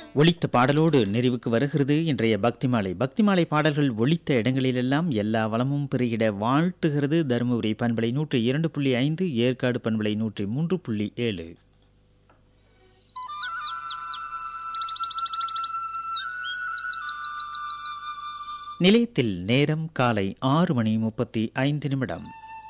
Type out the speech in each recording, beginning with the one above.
ஒலித்த பாடலோடு நிறைவுக்கு வருகிறது இன்றைய பக்திமாலை பக்திமாலை பாடல்கள் ஒலித்த இடங்களிலெல்லாம் எல்லா வளமும் பெருகிட வாழ்த்துகிறது தருமபுரி பண்பலை நூற்றி இரண்டு புள்ளி ஐந்து ஏற்காடு பண்பலை நூற்றி மூன்று புள்ளி ஏழு நிலையத்தில் நேரம் காலை ஆறு மணி முப்பத்தி ஐந்து நிமிடம்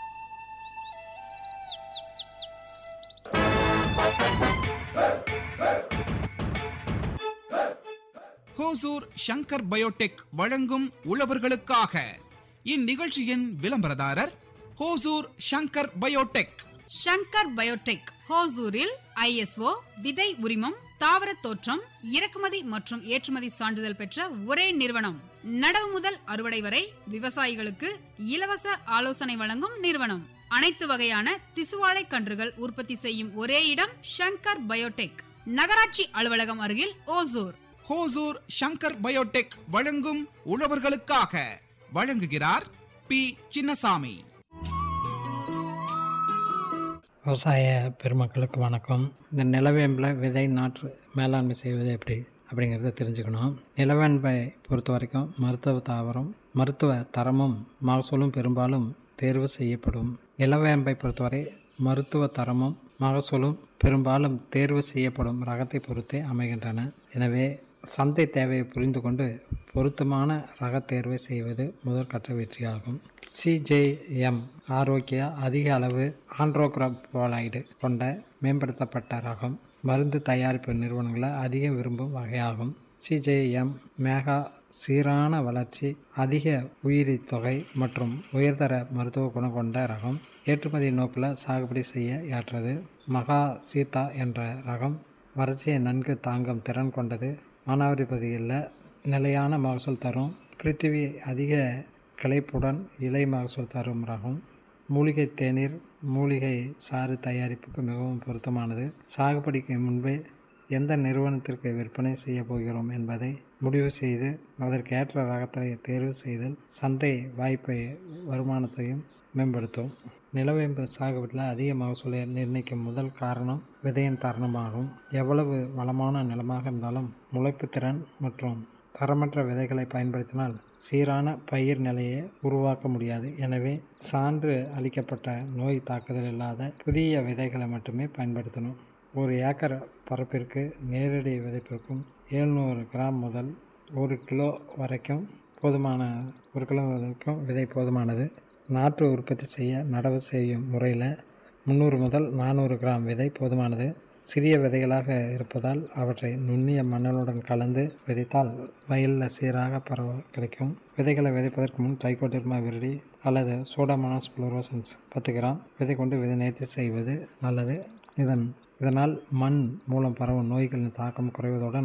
ஹோசூர் ஷங்கர் பயோடெக் வழங்கும் உழவர்களுக்காக இந்நிகழ்ச்சியின் விளம்பரதாரர் ஹோசூர் ஷங்கர் பயோடெக் ஷங்கர் பயோடெக் ஹோசூரில் ஐஎஸ்ஓ விதை உரிமம் தாவர தோற்றம் இறக்குமதி மற்றும் ஏற்றுமதி சான்றிதழ் பெற்ற ஒரே நிறுவனம் நடவு முதல் அறுவடை வரை விவசாயிகளுக்கு இலவச ஆலோசனை வழங்கும் நிறுவனம் அனைத்து வகையான திசுவாழை கன்றுகள் உற்பத்தி செய்யும் ஒரே இடம் ஷங்கர் பயோடெக் நகராட்சி அலுவலகம் அருகில் ஓசூர் ஹோசூர் ஷங்கர் பயோடெக் வழங்கும் உழவர்களுக்காக வழங்குகிறார் பி சின்னசாமி விவசாய பெருமக்களுக்கு வணக்கம் இந்த நிலவேம்பில் விதை நாற்று மேலாண்மை செய்வது எப்படி அப்படிங்கிறத தெரிஞ்சுக்கணும் நிலவேம்பை பொறுத்த வரைக்கும் மருத்துவ தாவரம் மருத்துவ தரமும் மகசூலும் பெரும்பாலும் தேர்வு செய்யப்படும் நிலவேம்பை பொறுத்தவரை மருத்துவ தரமும் மகசூலும் பெரும்பாலும் தேர்வு செய்யப்படும் ரகத்தை பொறுத்தே அமைகின்றன எனவே சந்தை தேவையை புரிந்து கொண்டு பொருத்தமான ரக தேர்வை செய்வது முதல் கட்ட வெற்றியாகும் சிஜேஎம் ஆரோக்கியா அதிக அளவு ஆண்ட்ரோக்ரோபோலைடு கொண்ட மேம்படுத்தப்பட்ட ரகம் மருந்து தயாரிப்பு நிறுவனங்களை அதிகம் விரும்பும் வகையாகும் சிஜேஎம் மேகா சீரான வளர்ச்சி அதிக உயிரி தொகை மற்றும் உயர்தர மருத்துவ குணம் கொண்ட ரகம் ஏற்றுமதி நோக்கில் சாகுபடி செய்ய ஏற்றது மகா சீதா என்ற ரகம் வறட்சியை நன்கு தாங்கும் திறன் கொண்டது மானாவாரி பகுதிகளில் நிலையான மகசூல் தரும் பிருத்திவி அதிக கிளைப்புடன் இலை மகசூல் தரும் ரகம் மூலிகை தேநீர் மூலிகை சாறு தயாரிப்புக்கு மிகவும் பொருத்தமானது சாகுபடிக்கு முன்பே எந்த நிறுவனத்திற்கு விற்பனை செய்ய போகிறோம் என்பதை முடிவு செய்து அதற்கேற்ற ரகத்தை தேர்வு செய்தல் சந்தை வாய்ப்பை வருமானத்தையும் மேம்படுத்தும் நிலவேம்பு சாகுபடியில் அதிக மகசூலை நிர்ணயிக்கும் முதல் காரணம் விதையின் தருணமாகும் எவ்வளவு வளமான நிலமாக இருந்தாலும் முளைப்பு திறன் மற்றும் தரமற்ற விதைகளை பயன்படுத்தினால் சீரான பயிர் நிலையை உருவாக்க முடியாது எனவே சான்று அளிக்கப்பட்ட நோய் தாக்குதல் இல்லாத புதிய விதைகளை மட்டுமே பயன்படுத்தணும் ஒரு ஏக்கர் பரப்பிற்கு நேரடி விதைப்பிற்கும் எழுநூறு கிராம் முதல் ஒரு கிலோ வரைக்கும் போதுமான ஒரு கிலோ வரைக்கும் விதை போதுமானது நாற்று உற்பத்தி செய்ய நடவு செய்யும் முறையில் முந்நூறு முதல் நானூறு கிராம் விதை போதுமானது சிறிய விதைகளாக இருப்பதால் அவற்றை நுண்ணிய மணலுடன் கலந்து விதைத்தால் வயலில் சீராக பரவ கிடைக்கும் விதைகளை விதைப்பதற்கு முன் ட்ரைகோடெர்மா விரடி அல்லது சோடாமோனாஸ் புளோரோசன்ஸ் பத்து கிராம் விதை கொண்டு விதை நேர்த்தி செய்வது நல்லது இதன் இதனால் மண் மூலம் பரவும் நோய்களின் தாக்கம் குறைவதுடன்